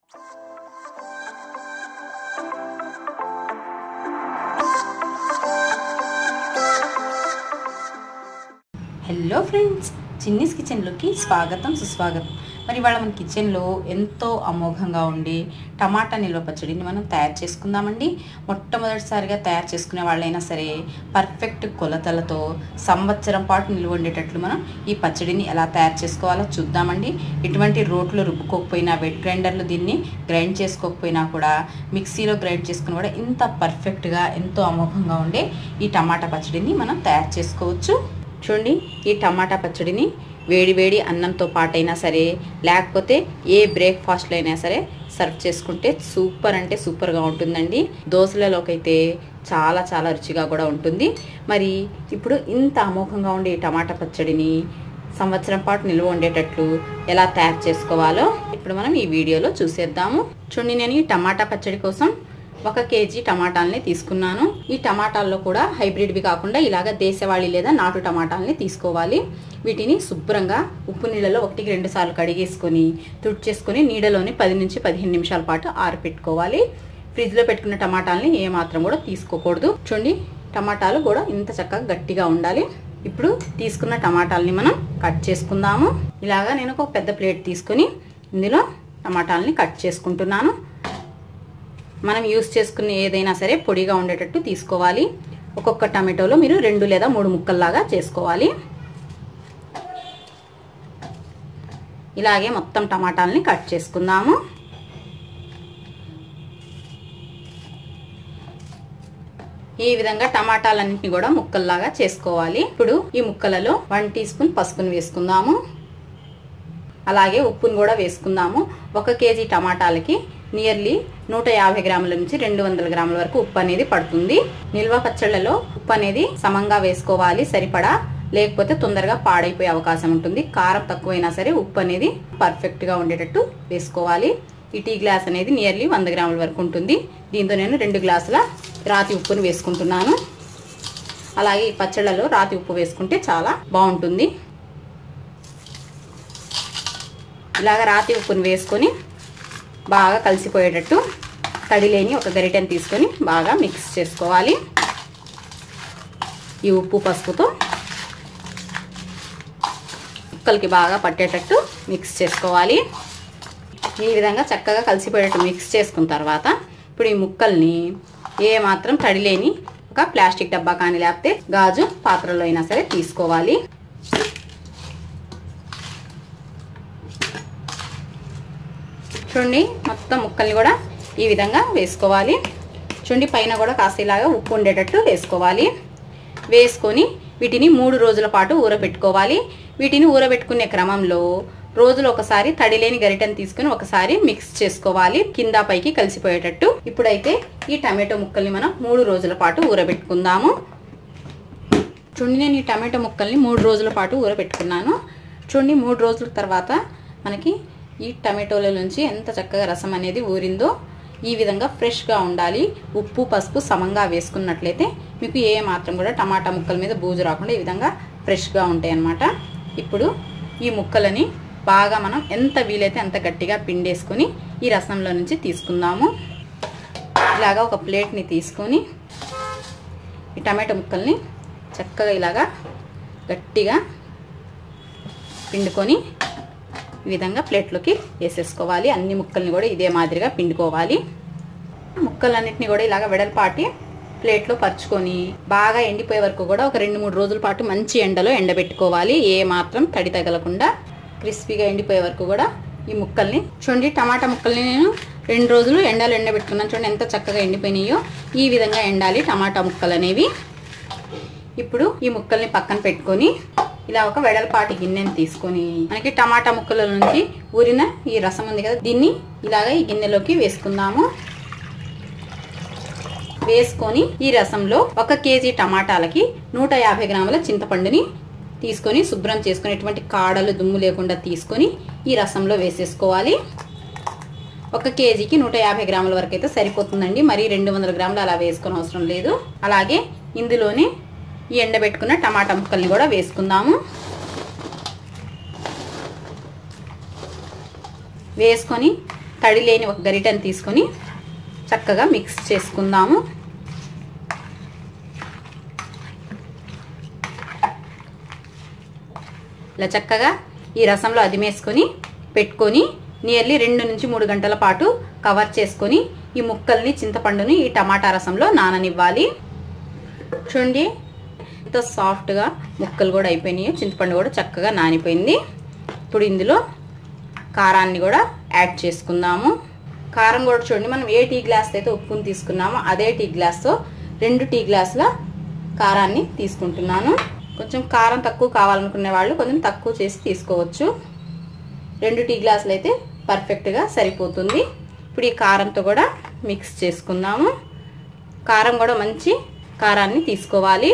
hello friends Chinni's కిచెన్లోకి స్వాగతం సుస్వాగతం మరి ఇవాళ మన కిచెన్లో ఎంతో అమోఘంగా ఉండి టమాటా నిల్వ పచ్చడిని మనం తయారు చేసుకుందామండి మొట్టమొదటిసారిగా తయారు చేసుకునే వాళ్ళైనా సరే పర్ఫెక్ట్ కొలతలతో సంవత్సరం పాటు నిల్వ ఉండేటట్లు మనం ఈ పచ్చడిని ఎలా తయారు చేసుకోవాలో చూద్దామండి ఎటువంటి రోట్లో రుబ్బుకోకపోయినా వెట్ గ్రైండర్లో దీన్ని గ్రైండ్ చేసుకోకపోయినా కూడా మిక్సీలో గ్రైండ్ చేసుకుని కూడా ఇంత పర్ఫెక్ట్గా ఎంతో అమోఘంగా ఉండే ఈ టమాటా పచ్చడిని మనం తయారు చేసుకోవచ్చు చూడండి ఈ టమాటా పచ్చడిని వేడి వేడి అన్నంతో పాటైనా సరే లేకపోతే ఏ బ్రేక్ఫాస్ట్లో అయినా సరే సర్వ్ చేసుకుంటే సూపర్ అంటే సూపర్గా ఉంటుందండి దోశలలోకి అయితే చాలా చాలా రుచిగా కూడా ఉంటుంది మరి ఇప్పుడు ఇంత అమోఘంగా ఉండే ఈ టమాటా పచ్చడిని సంవత్సరం పాటు నిల్వ ఉండేటట్లు ఎలా తయారు చేసుకోవాలో ఇప్పుడు మనం ఈ వీడియోలో చూసేద్దాము చూడండి నేను ఈ టమాటా పచ్చడి కోసం ఒక కేజీ టమాటాలని తీసుకున్నాను ఈ టమాటాల్లో కూడా హైబ్రిడ్వి కాకుండా ఇలాగ దేశవాళీ లేదా నాటు టమాటాలని తీసుకోవాలి వీటిని శుభ్రంగా ఉప్పు నీళ్ళలో ఒకటికి రెండు సార్లు కడిగేసుకొని తుడిచేసుకొని నీడలోని పది నుంచి పదిహేను నిమిషాల పాటు ఆరిపెట్టుకోవాలి ఫ్రిడ్జ్లో పెట్టుకున్న టమాటాలని ఏ మాత్రం కూడా తీసుకోకూడదు చూడండి టమాటాలు కూడా ఇంత చక్కగా గట్టిగా ఉండాలి ఇప్పుడు తీసుకున్న టమాటాలని మనం కట్ చేసుకుందాము ఇలాగా నేను ఒక పెద్ద ప్లేట్ తీసుకొని ఇందులో టమాటాలని కట్ చేసుకుంటున్నాను మనం యూస్ చేసుకునే ఏదైనా సరే పొడిగా ఉండేటట్టు తీసుకోవాలి ఒక్కొక్క టమాటోలో మీరు రెండు లేదా మూడు ముక్కల్లాగా చేసుకోవాలి ఇలాగే మొత్తం టమాటాలని కట్ చేసుకుందాము ఈ విధంగా టమాటాలన్నింటినీ కూడా ముక్కల్లాగా చేసుకోవాలి ఇప్పుడు ఈ ముక్కలలో వన్ టీ స్పూన్ పసుపుని వేసుకుందాము అలాగే ఉప్పును కూడా వేసుకుందాము ఒక కేజీ టమాటాలకి నియర్లీ నూట యాభై గ్రాముల నుంచి రెండు వందల గ్రాముల వరకు ఉప్పు అనేది పడుతుంది నిల్వ పచ్చళ్ళలో ఉప్పు అనేది సమంగా వేసుకోవాలి సరిపడా లేకపోతే తొందరగా పాడైపోయే అవకాశం ఉంటుంది కారం తక్కువైనా సరే ఉప్పు అనేది పర్ఫెక్ట్గా ఉండేటట్టు వేసుకోవాలి ఈ టీ గ్లాస్ అనేది నియర్లీ వంద గ్రాముల వరకు ఉంటుంది దీంతో నేను రెండు గ్లాసుల రాతి ఉప్పును వేసుకుంటున్నాను అలాగే ఈ పచ్చళ్ళలో రాతి ఉప్పు వేసుకుంటే చాలా బాగుంటుంది ఇలాగ రాతి ఉప్పుని వేసుకొని బాగా కలిసిపోయేటట్టు తడి లేని ఒక గరిటెని తీసుకొని బాగా మిక్స్ చేసుకోవాలి ఈ ఉప్పు పసుపుతో ముక్కలకి బాగా పట్టేటట్టు మిక్స్ చేసుకోవాలి ఈ విధంగా చక్కగా కలిసిపోయేటట్టు మిక్స్ చేసుకున్న తర్వాత ఇప్పుడు ఈ ముక్కల్ని ఏ మాత్రం తడి లేని ఒక ప్లాస్టిక్ డబ్బా కానీ లేకపోతే గాజు పాత్రలో అయినా సరే తీసుకోవాలి చూడండి మొత్తం ముక్కల్ని కూడా ఈ విధంగా వేసుకోవాలి చూడండి పైన కూడా కాస్త ఇలాగా ఉప్పు ఉండేటట్టు వేసుకోవాలి వేసుకొని వీటిని మూడు రోజుల పాటు ఊరబెట్టుకోవాలి వీటిని ఊరబెట్టుకునే క్రమంలో రోజులు ఒకసారి తడిలేని గరిటెను తీసుకుని ఒకసారి మిక్స్ చేసుకోవాలి కింద పైకి కలిసిపోయేటట్టు ఇప్పుడైతే ఈ టమాటో ముక్కల్ని మనం మూడు రోజుల పాటు ఊరబెట్టుకుందాము చూడండి నేను ఈ టమాటో ముక్కల్ని మూడు రోజుల పాటు ఊరబెట్టుకున్నాను చూడండి మూడు రోజుల తర్వాత మనకి ఈ టమాటోల నుంచి ఎంత చక్కగా రసం అనేది ఊరిందో ఈ విధంగా ఫ్రెష్గా ఉండాలి ఉప్పు పసుపు సమంగా వేసుకున్నట్లయితే మీకు ఏ మాత్రం కూడా టమాటా ముక్కల మీద బూజు రాకుండా ఈ విధంగా ఫ్రెష్గా ఉంటాయి అన్నమాట ఇప్పుడు ఈ ముక్కలని బాగా మనం ఎంత వీలైతే అంత గట్టిగా పిండేసుకొని ఈ రసంలో నుంచి తీసుకుందాము ఇలాగా ఒక ప్లేట్ని తీసుకొని ఈ టమాటో ముక్కల్ని చక్కగా ఇలాగా గట్టిగా పిండుకొని ఈ విధంగా ప్లేట్లోకి వేసేసుకోవాలి అన్ని ముక్కల్ని కూడా ఇదే మాదిరిగా పిండుకోవాలి ముక్కలన్నిటిని కూడా ఇలాగ వెడల్పాటి ప్లేట్లో పరుచుకొని బాగా ఎండిపోయే వరకు కూడా ఒక రెండు మూడు రోజుల పాటు మంచి ఎండలో ఎండబెట్టుకోవాలి ఏ మాత్రం తడి తగలకుండా క్రిస్పీగా ఎండిపోయే వరకు కూడా ఈ ముక్కల్ని చూడండి టమాటా ముక్కల్ని నేను రెండు రోజులు ఎండలో ఎండబెట్టుకున్నాను చూడండి ఎంత చక్కగా ఎండిపోయినాయో ఈ విధంగా ఎండాలి టమాటా ముక్కలు అనేవి ఇప్పుడు ఈ ముక్కల్ని పక్కన పెట్టుకొని ఇలా ఒక వెడల్పాటి గిన్నెని తీసుకొని మనకి టమాటా ముక్కల నుంచి ఊరిన ఈ రసం ఉంది కదా దీన్ని ఇలాగ ఈ గిన్నెలోకి వేసుకుందాము వేసుకొని ఈ రసంలో ఒక కేజీ టమాటాలకి నూట యాభై గ్రాముల చింతపండుని తీసుకొని శుభ్రం చేసుకొని ఎటువంటి కాడలు దుమ్ము లేకుండా తీసుకొని ఈ రసంలో వేసేసుకోవాలి ఒక కేజీకి నూట యాభై గ్రాముల వరకు అయితే సరిపోతుందండి మరి రెండు వందల గ్రాములు అలా వేసుకొని అవసరం లేదు అలాగే ఇందులోనే ఈ ఎండబెట్టుకున్న టమాటా ముక్కల్ని కూడా వేసుకుందాము వేసుకొని తడి లేని ఒక గరిటెని తీసుకొని చక్కగా మిక్స్ చేసుకుందాము ఇలా చక్కగా ఈ రసంలో అదిమేసుకొని పెట్టుకొని నియర్లీ రెండు నుంచి మూడు గంటల పాటు కవర్ చేసుకొని ఈ ముక్కల్ని చింతపండుని ఈ టమాటా రసంలో నాననివ్వాలి చూడండి ఎంత సాఫ్ట్గా ముక్కలు కూడా అయిపోయినాయి చింతపండు కూడా చక్కగా నానిపోయింది ఇప్పుడు ఇందులో కారాన్ని కూడా యాడ్ చేసుకుందాము కారం కూడా చూడండి మనం ఏ టీ గ్లాస్ అయితే ఉప్పుని తీసుకున్నామో అదే టీ గ్లాస్తో రెండు టీ గ్లాసుల కారాన్ని తీసుకుంటున్నాను కొంచెం కారం తక్కువ కావాలనుకునే వాళ్ళు కొంచెం తక్కువ చేసి తీసుకోవచ్చు రెండు టీ గ్లాసులు అయితే పర్ఫెక్ట్గా సరిపోతుంది ఇప్పుడు ఈ కారంతో కూడా మిక్స్ చేసుకుందాము కారం కూడా మంచి కారాన్ని తీసుకోవాలి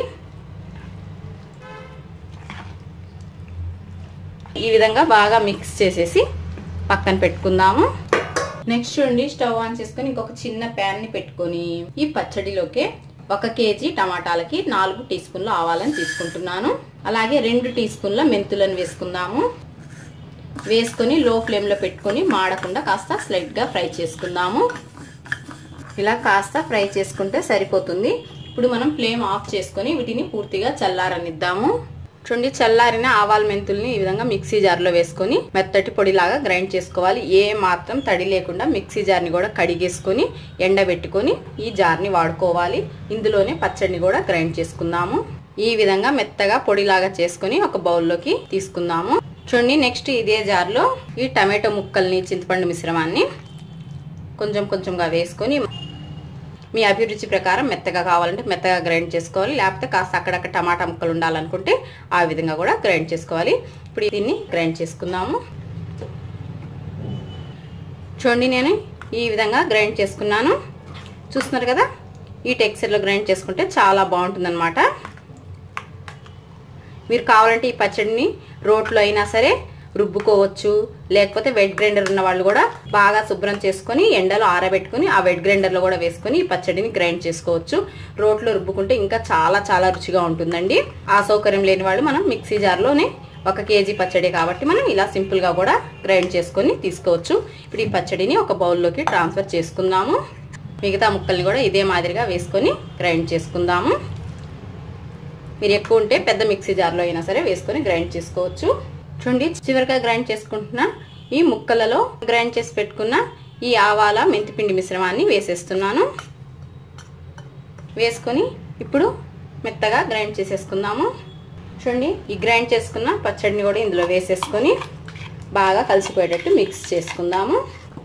ఈ విధంగా బాగా మిక్స్ చేసేసి పక్కన పెట్టుకుందాము నెక్స్ట్ చూడండి స్టవ్ ఆన్ చేసుకొని ఇంకొక చిన్న ప్యాన్ని పెట్టుకొని ఈ పచ్చడిలోకి ఒక కేజీ టమాటాలకి నాలుగు టీ స్పూన్ల ఆవాలని తీసుకుంటున్నాను అలాగే రెండు టీ స్పూన్ల మెంతులను వేసుకుందాము వేసుకొని లో ఫ్లేమ్లో పెట్టుకొని మాడకుండా కాస్త స్లైట్గా ఫ్రై చేసుకుందాము ఇలా కాస్త ఫ్రై చేసుకుంటే సరిపోతుంది ఇప్పుడు మనం ఫ్లేమ్ ఆఫ్ చేసుకొని వీటిని పూర్తిగా చల్లారనిద్దాము చూడండి చల్లారిన ఆవాల మెంతుల్ని ఈ విధంగా మిక్సీ జార్లో వేసుకొని మెత్తటి పొడిలాగా గ్రైండ్ చేసుకోవాలి ఏ మాత్రం తడి లేకుండా మిక్సీ జార్ని కూడా కడిగేసుకొని ఎండబెట్టుకొని ఈ జార్ని వాడుకోవాలి ఇందులోనే పచ్చడిని కూడా గ్రైండ్ చేసుకుందాము ఈ విధంగా మెత్తగా పొడిలాగా చేసుకొని ఒక బౌల్లోకి తీసుకుందాము చూడండి నెక్స్ట్ ఇదే జార్లో ఈ టమాటో ముక్కల్ని చింతపండు మిశ్రమాన్ని కొంచెం కొంచెంగా వేసుకొని మీ అభిరుచి ప్రకారం మెత్తగా కావాలంటే మెత్తగా గ్రైండ్ చేసుకోవాలి లేకపోతే కాస్త అక్కడక్కడ టమాటా ముక్కలు ఉండాలనుకుంటే ఆ విధంగా కూడా గ్రైండ్ చేసుకోవాలి ఇప్పుడు దీన్ని గ్రైండ్ చేసుకుందాము చూడండి నేను ఈ విధంగా గ్రైండ్ చేసుకున్నాను చూస్తున్నారు కదా ఈ టెక్స్చర్లో గ్రైండ్ చేసుకుంటే చాలా బాగుంటుందన్నమాట మీరు కావాలంటే ఈ పచ్చడిని రోట్లో అయినా సరే రుబ్బుకోవచ్చు లేకపోతే వెట్ గ్రైండర్ ఉన్న వాళ్ళు కూడా బాగా శుభ్రం చేసుకొని ఎండలో ఆరబెట్టుకుని ఆ వెట్ గ్రైండర్లో కూడా వేసుకొని ఈ పచ్చడిని గ్రైండ్ చేసుకోవచ్చు రోట్లో రుబ్బుకుంటే ఇంకా చాలా చాలా రుచిగా ఉంటుందండి ఆ సౌకర్యం లేని వాళ్ళు మనం మిక్సీ జార్లోనే ఒక కేజీ పచ్చడి కాబట్టి మనం ఇలా సింపుల్గా కూడా గ్రైండ్ చేసుకొని తీసుకోవచ్చు ఇప్పుడు ఈ పచ్చడిని ఒక బౌల్లోకి ట్రాన్స్ఫర్ చేసుకుందాము మిగతా ముక్కల్ని కూడా ఇదే మాదిరిగా వేసుకొని గ్రైండ్ చేసుకుందాము మీరు ఎక్కువ ఉంటే పెద్ద మిక్సీ జార్లో అయినా సరే వేసుకొని గ్రైండ్ చేసుకోవచ్చు చూడండి చివరిగా గ్రైండ్ చేసుకుంటున్న ఈ ముక్కలలో గ్రైండ్ చేసి పెట్టుకున్న ఈ ఆవాల మెంతిపిండి మిశ్రమాన్ని వేసేస్తున్నాను వేసుకొని ఇప్పుడు మెత్తగా గ్రైండ్ చేసేసుకుందాము చూడండి ఈ గ్రైండ్ చేసుకున్న పచ్చడిని కూడా ఇందులో వేసేసుకొని బాగా కలిసిపోయేటట్టు మిక్స్ చేసుకుందాము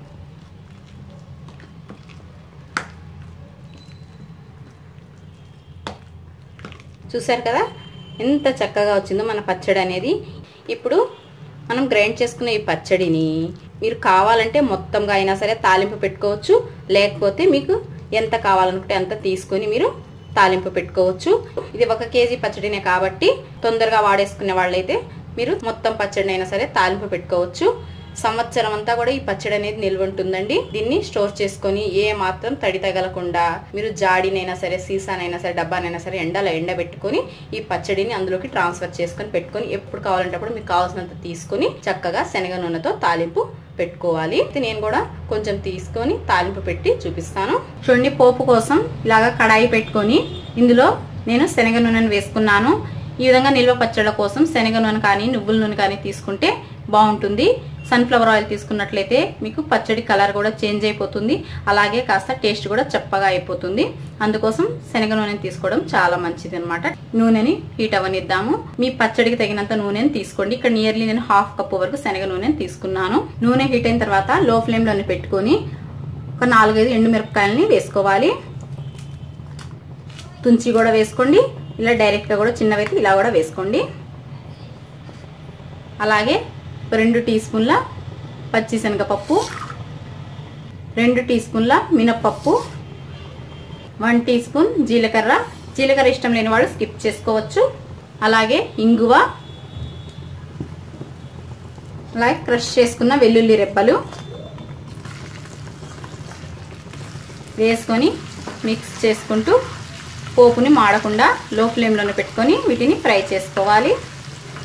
చూసారు కదా ఎంత చక్కగా వచ్చిందో మన పచ్చడి అనేది ఇప్పుడు మనం గ్రైండ్ చేసుకున్న ఈ పచ్చడిని మీరు కావాలంటే మొత్తంగా అయినా సరే తాలింపు పెట్టుకోవచ్చు లేకపోతే మీకు ఎంత కావాలనుకుంటే అంత తీసుకొని మీరు తాలింపు పెట్టుకోవచ్చు ఇది ఒక కేజీ పచ్చడినే కాబట్టి తొందరగా వాడేసుకునే వాళ్ళైతే మీరు మొత్తం పచ్చడిని అయినా సరే తాలింపు పెట్టుకోవచ్చు సంవత్సరం అంతా కూడా ఈ పచ్చడి అనేది నిల్వ ఉంటుందండి దీన్ని స్టోర్ చేసుకొని ఏ మాత్రం తడి తగలకుండా మీరు జాడినైనా సరే సీసానైనా సరే డబ్బానైనా సరే ఎండలో ఎండబెట్టుకొని ఈ పచ్చడిని అందులోకి ట్రాన్స్ఫర్ చేసుకొని పెట్టుకొని ఎప్పుడు కావాలంటే అప్పుడు మీకు కావాల్సినంత తీసుకొని చక్కగా శనగ నూనెతో తాలింపు పెట్టుకోవాలి నేను కూడా కొంచెం తీసుకొని తాలింపు పెట్టి చూపిస్తాను చూడండి పోపు కోసం ఇలాగా కడాయి పెట్టుకొని ఇందులో నేను శనగ నూనెను వేసుకున్నాను ఈ విధంగా నిల్వ పచ్చళ్ళ కోసం శనగ నూనె కానీ నువ్వుల నూనె కానీ తీసుకుంటే బాగుంటుంది సన్ఫ్లవర్ ఆయిల్ తీసుకున్నట్లయితే మీకు పచ్చడి కలర్ కూడా చేంజ్ అయిపోతుంది అలాగే కాస్త టేస్ట్ కూడా చప్పగా అయిపోతుంది అందుకోసం శనగ నూనెని తీసుకోవడం చాలా మంచిది అనమాట నూనెని హీట్ అవనిద్దాము మీ పచ్చడికి తగినంత నూనెని తీసుకోండి ఇక్కడ నియర్లీ నేను హాఫ్ కప్పు వరకు శనగ నూనెని తీసుకున్నాను నూనె హీట్ అయిన తర్వాత లో ఫ్లేమ్లోనే పెట్టుకొని ఒక నాలుగైదు ఎండు మిరపకాయలని వేసుకోవాలి తుంచి కూడా వేసుకోండి ఇలా డైరెక్ట్గా కూడా చిన్నవైతే ఇలా కూడా వేసుకోండి అలాగే రెండు టీ స్పూన్ల పచ్చిశనగపప్పు రెండు టీ స్పూన్ల మినప్పప్పు వన్ టీ స్పూన్ జీలకర్ర జీలకర్ర ఇష్టం లేని వాళ్ళు స్కిప్ చేసుకోవచ్చు అలాగే ఇంగువ అలాగే క్రష్ చేసుకున్న వెల్లుల్లి రెబ్బలు వేసుకొని మిక్స్ చేసుకుంటూ పోపుని మాడకుండా లో ఫ్లేమ్లోనే పెట్టుకొని వీటిని ఫ్రై చేసుకోవాలి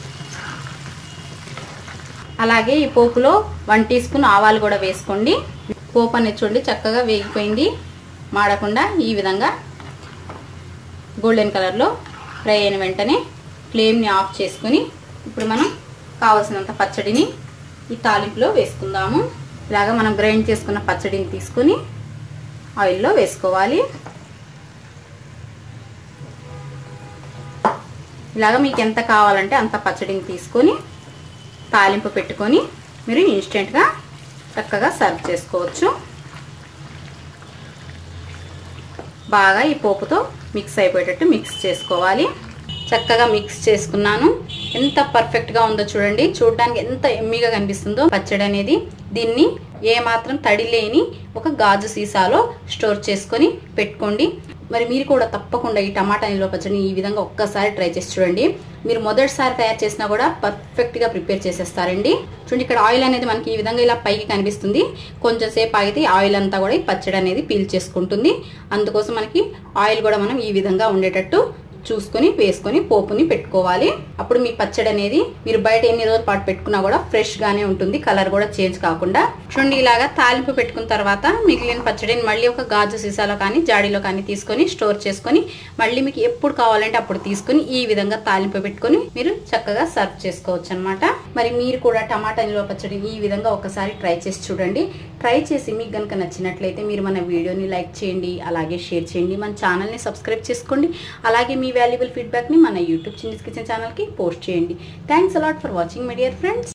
అలాగే ఈ పోపులో వన్ టీ స్పూన్ ఆవాలు కూడా వేసుకోండి పోపు అనేది చూడండి చక్కగా వేగిపోయింది మాడకుండా ఈ విధంగా గోల్డెన్ కలర్లో ఫ్రై అయిన వెంటనే ఫ్లేమ్ని ఆఫ్ చేసుకుని ఇప్పుడు మనం కావలసినంత పచ్చడిని ఈ తాలింపులో వేసుకుందాము ఇలాగ మనం గ్రైండ్ చేసుకున్న పచ్చడిని తీసుకుని ఆయిల్లో వేసుకోవాలి ఇలాగ మీకు ఎంత కావాలంటే అంత పచ్చడిని తీసుకొని తాలింపు పెట్టుకొని మీరు ఇన్స్టెంట్గా చక్కగా సర్వ్ చేసుకోవచ్చు బాగా ఈ పోపుతో మిక్స్ అయిపోయేటట్టు మిక్స్ చేసుకోవాలి చక్కగా మిక్స్ చేసుకున్నాను ఎంత పర్ఫెక్ట్గా ఉందో చూడండి చూడడానికి ఎంత ఎమ్మిగా కనిపిస్తుందో పచ్చడి అనేది దీన్ని ఏ మాత్రం తడి లేని ఒక గాజు సీసాలో స్టోర్ చేసుకొని పెట్టుకోండి మరి మీరు కూడా తప్పకుండా ఈ టమాటా నిల్వ పచ్చడిని ఈ విధంగా ఒక్కసారి ట్రై చేసి చూడండి మీరు మొదటిసారి తయారు చేసినా కూడా పర్ఫెక్ట్గా ప్రిపేర్ చేసేస్తారండి చూడండి ఇక్కడ ఆయిల్ అనేది మనకి ఈ విధంగా ఇలా పైకి కనిపిస్తుంది కొంచెం సేపు ఆగితే ఆయిల్ అంతా కూడా ఈ పచ్చడి అనేది పీల్ చేసుకుంటుంది అందుకోసం మనకి ఆయిల్ కూడా మనం ఈ విధంగా ఉండేటట్టు చూసుకొని వేసుకొని పోపుని పెట్టుకోవాలి అప్పుడు మీ పచ్చడి అనేది మీరు బయట ఎన్ని రోజుల పాటు పెట్టుకున్నా కూడా ఫ్రెష్ గానే ఉంటుంది కలర్ కూడా చేంజ్ కాకుండా చూడండి ఇలాగా తాలింపు పెట్టుకున్న తర్వాత మిగిలిన పచ్చడిని మళ్ళీ ఒక గాజు సీసాలో కానీ జాడీలో కానీ తీసుకొని స్టోర్ చేసుకొని మళ్ళీ మీకు ఎప్పుడు కావాలంటే అప్పుడు తీసుకొని ఈ విధంగా తాలింపు పెట్టుకొని మీరు చక్కగా సర్వ్ చేసుకోవచ్చు అనమాట మరి మీరు కూడా టమాటా నిల్వ పచ్చడి ఈ విధంగా ఒకసారి ట్రై చేసి చూడండి ట్రై చేసి మీకు కనుక నచ్చినట్లయితే మీరు మన వీడియోని లైక్ చేయండి అలాగే షేర్ చేయండి మన ఛానల్ని సబ్స్క్రైబ్ చేసుకోండి అలాగే మీ వాల్యుబుల్ ఫీడ్బ్యాక్ని మన యూట్యూబ్ చిన్నీస్ కిచెన్ ఛానల్కి పోస్ట్ చేయండి thanks a lot for watching my dear friends